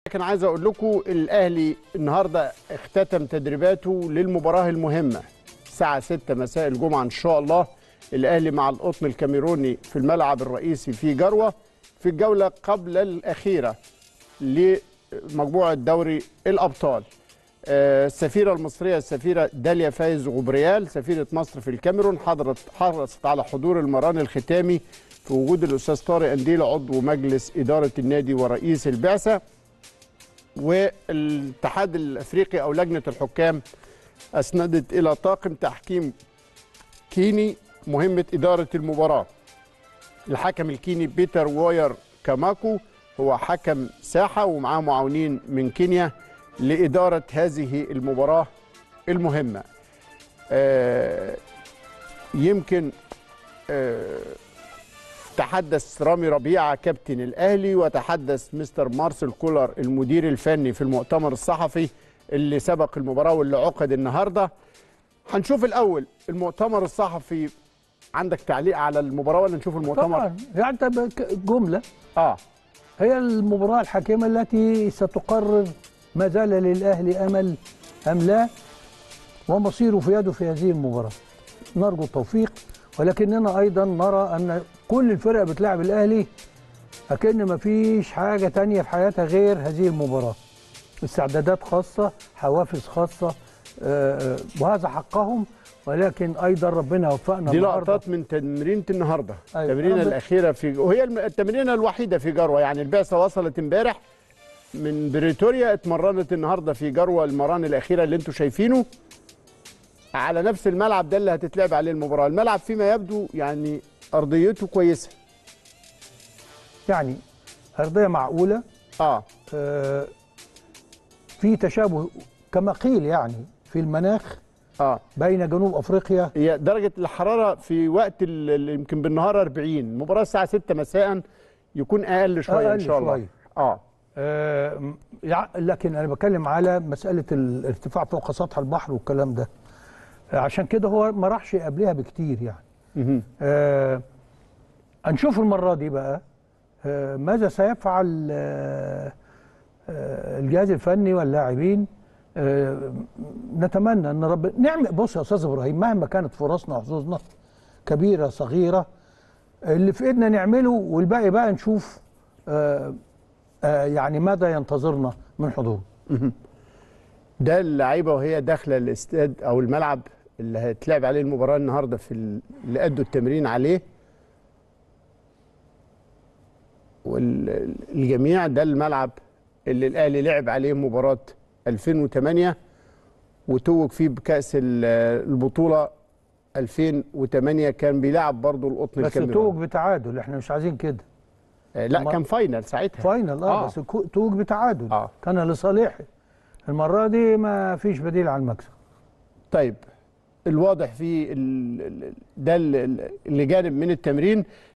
لكن عايز اقول لكم الاهلي النهارده اختتم تدريباته للمباراه المهمه الساعه 6 مساء الجمعه ان شاء الله الاهلي مع القطن الكاميروني في الملعب الرئيسي في جروه في الجوله قبل الاخيره لمجموعه دوري الابطال آه، السفيره المصريه السفيره داليا فايز غبريال سفيره مصر في الكاميرون حضرت حرصت على حضور المران الختامي في وجود الاستاذ طارق انديل عضو مجلس اداره النادي ورئيس البعثه والاتحاد الافريقي او لجنه الحكام اسندت الى طاقم تحكيم كيني مهمه اداره المباراه. الحكم الكيني بيتر واير كاماكو هو حكم ساحه ومعاه معاونين من كينيا لاداره هذه المباراه المهمه. آه يمكن آه تحدث رامي ربيعه كابتن الاهلي وتحدث مستر مارسيل كولر المدير الفني في المؤتمر الصحفي اللي سبق المباراه واللي عقد النهارده هنشوف الاول المؤتمر الصحفي عندك تعليق على المباراه ولا نشوف المؤتمر طبعا يعني طب جمله اه هي المباراه الحكيمه التي ستقرر ما زال للاهلي امل ام لا ومصيره في يده في هذه المباراه نرجو التوفيق ولكننا ايضا نرى ان كل الفرق بتلعب الاهلي اكن ما فيش حاجه تانية في حياتها غير هذه المباراه استعدادات خاصه حوافز خاصه آه، وهذا حقهم ولكن ايضا ربنا وفقنا دي النهاردة. لقطات من تمرينه النهارده أيوة. التمرينه أنا ب- الاخيره في وهي الم- التمرينه الوحيده في جروه يعني البعثه وصلت امبارح من بريتوريا اتمرنت النهارده في جروه المران الاخيره اللي انتم شايفينه على نفس الملعب ده اللي هتتلعب عليه المباراه الملعب فيما يبدو يعني ارضيته كويسه يعني ارضيه معقوله اه آه، في تشابه كما قيل يعني في المناخ اه بين جنوب افريقيا هي درجه الحراره في وقت ال- ال- يمكن بالنهار 40 المباراه الساعه 6 مساء يكون اقل شويه ان أقل شاء الله شوية. اه آه، م- يع- لكن انا بتكلم على مساله الارتفاع فوق سطح البحر والكلام ده آه، عشان كده هو ما راحش قبلها بكتير يعني مهم. آه، هنشوف المره دي بقى آه، ماذا سيفعل آه، آه، الجهاز الفني واللاعبين آه، نتمنى ان رب نعمل بص يا استاذ ابراهيم مهما كانت فرصنا وحظوظنا كبيره صغيره اللي في ايدنا نعمله والباقي بقى نشوف آه، آه، يعني ماذا ينتظرنا من حضور ده اللعيبه وهي داخله الاستاد او الملعب اللي هيتلعب عليه المباراه النهارده في ال- اللي ادوا التمرين عليه والجميع ده الملعب اللي الاهلي لعب عليه مباراه 2008 وتوج فيه بكاس ال- البطوله 2008 كان بيلعب برضه القطن بس الكاميروني توج بتعادل احنا مش عايزين كده آه، لا ما- كان فاينل ساعتها فاينل اه, آه. بس كو- توج بتعادل آه. كان لصالحي المره دي ما فيش بديل عن المكسب طيب الواضح في ال- ال- ده ال- اللي جانب من التمرين